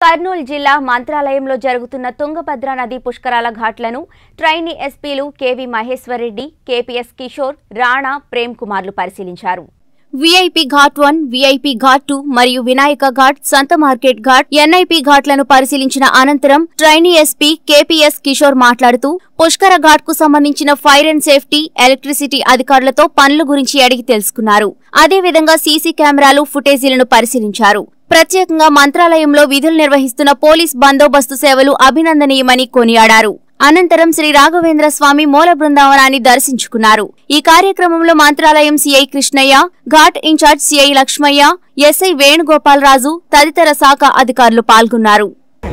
కర్నూలు జిల్లా మంత్రాలయంలో జరుగుతున్న తుంగభద్ర నది పుష్కరాల ఘాట్లను ట్రైనీ ఎస్పీలు కేవీ మహేశ్వరరెడ్డి కేపీఎస్ కిషోర్ రాణా ప్రేమ్ కుమార్లు పరిశీలించారు VIP ghat one VIP ghat two మరియు వినాయక ఘాట్ సంత మార్కెట్ ఘాట్ ఎన్ఐపి ఘాట్లను పరిశీలించిన అనంతరం ట్రైనీ ఎస్పీ కేపీఎస్ కిషోర్ మాట్లాడుతూ పుష్కర ఘాట్ కు సంబంధించిన ఫైర్ అండ్ సేఫ్టీ ఎలక్ట్రిసిటీ అధికారులతో పనుల గురించి అడిగి తెలుసుకున్నారు అదేవిధంగా సీసీ కెమెరాలు ఫుటేజీలను పరిశీలించారు ప్రత్యేకంగా మంత్రాలయంలో విధులు నిర్వహిస్తున్న పోలీస్ బందోబస్తు సేవలు అభినందనీయమని కొనియాడారు అనంతరం శ్రీ రాఘవేంద్ర స్వామి మూల బృందావనాన్ని దర్శించుకున్నారు ఈ కార్యక్రమంలో Mantralayam CI Krishnaiah ghat incharge CI Lakshmaiah SI Venugopalaraju తదితర శాఖ అధికారులు పాల్గొన్నారు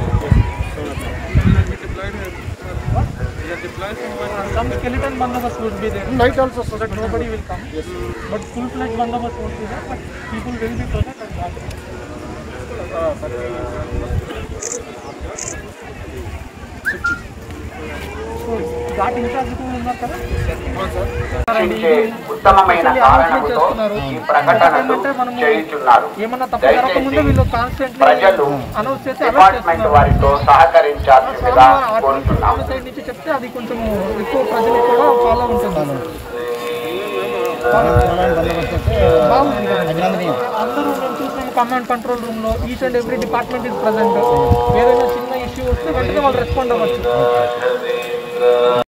Some skeleton bandobast would be there. Night also, so that nobody will come. But full-fledged bandobast won't be there, but people will be present and guarded. So, ghat incharge కూడా ఉన్నారు కదా రక్షించే ఉత్తమమైన కారణముతో ఈ ప్రకటనలు చేయుచున్నారు ఏమన్నా తప్పు జరగకముందే వీళ్ళు కాన్స్టెంట్ ప్రజలు అనౌన్స్ చేసి అలర్ట్ డిపార్ట్మెంట్ చేస్తున్నారు వారితో సహకరించాల్సిందిగా కోరుతున్నాం ఆర్టీసీ సైడ్ నుంచి చెప్తే అది కొంచెం ఎక్కువ ప్రజలకు కూడా ఫాలో ఉంటుంది బాగుంది కదా. అందరూ మేము చూసాము కమాండ్ కంట్రోల్ రూమ్ లో each and every department is present ఏదైనా చిన్న ఇష్యూ వస్తే వెంటనే వాళ్ళు రెస్పాండ్ అవ్వచ్చు